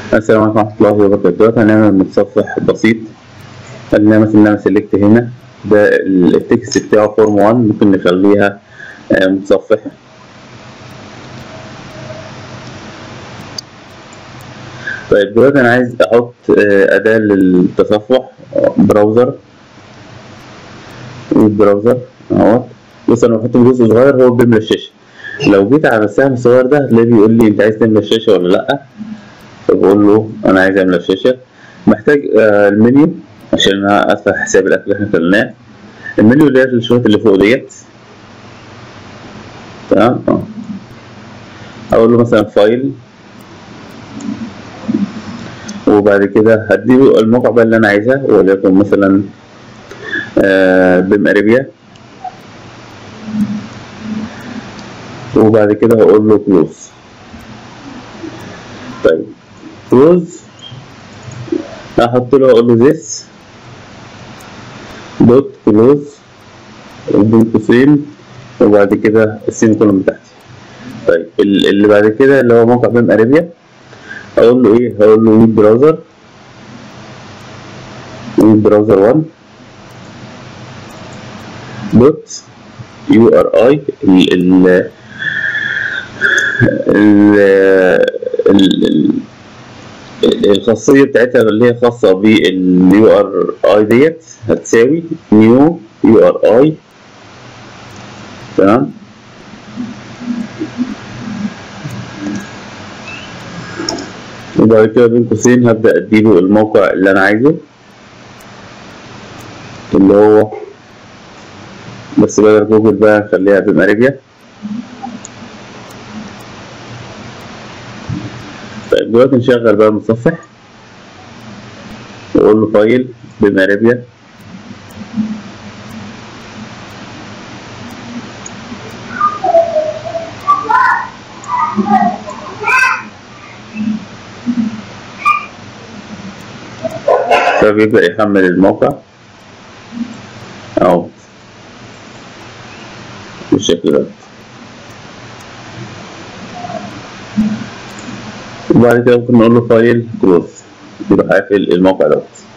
السلام عليكم ورحمة الله وبركاته دلوقتي هنعمل متصفح بسيط خلينا مثلا نعمل سيلكت هنا ده التكست بتاعه فورم 1 ممكن نخليها آه، متصفح طيب دلوقتي أنا عايز أحط آه، أداة للتصفح براوزر البراوزر اهوت بص أنا بحط جزء صغير هو بيملى الشاشة لو جيت على السهم الصغير ده هتلاقيه بيقول لي أنت عايز تملى الشاشة ولا لأ فبقول له انا عايز املى الشاشه محتاج آه، المنيو عشان انا افتح حساب الاكل اللي احنا كلناه المنيو اللي هي الشروط اللي فوق ديت تمام اه اقول له مثلا فايل وبعد كده هديله الموقع بقى اللي انا عايزها وليكن مثلا آه بيم اريبيا وبعد كده هقول له كلوز طيب كلوز احط له اقول له this دوت كلوز وبين قوسين وبعد كده السين كولوم بتاعتي طيب ال- اللي بعد كده اللي هو موقع بيم اريبيا اقول له ايه هقول له ويب براوزر ويب براوزر 1 دوت يو ار اي ال ال ال- ال- الخاصية بتاعتها اللي هي خاصة باليو ار اي ديت هتساوي نيو يو ار اي تمام وبعد كده بين قوسين هبدأ اديله الموقع اللي انا عايزه اللي هو بس بدل جوجل بقى نخليها بماريبيا طيب دلوقتي نشغل بقى المتصفح واقول له فايل بماريبيا فبيبدأ يحمل الموقع اهو بالشكل ده وبعد كده ممكن نقول له فايل كلوز يروح قافل الموقع دوت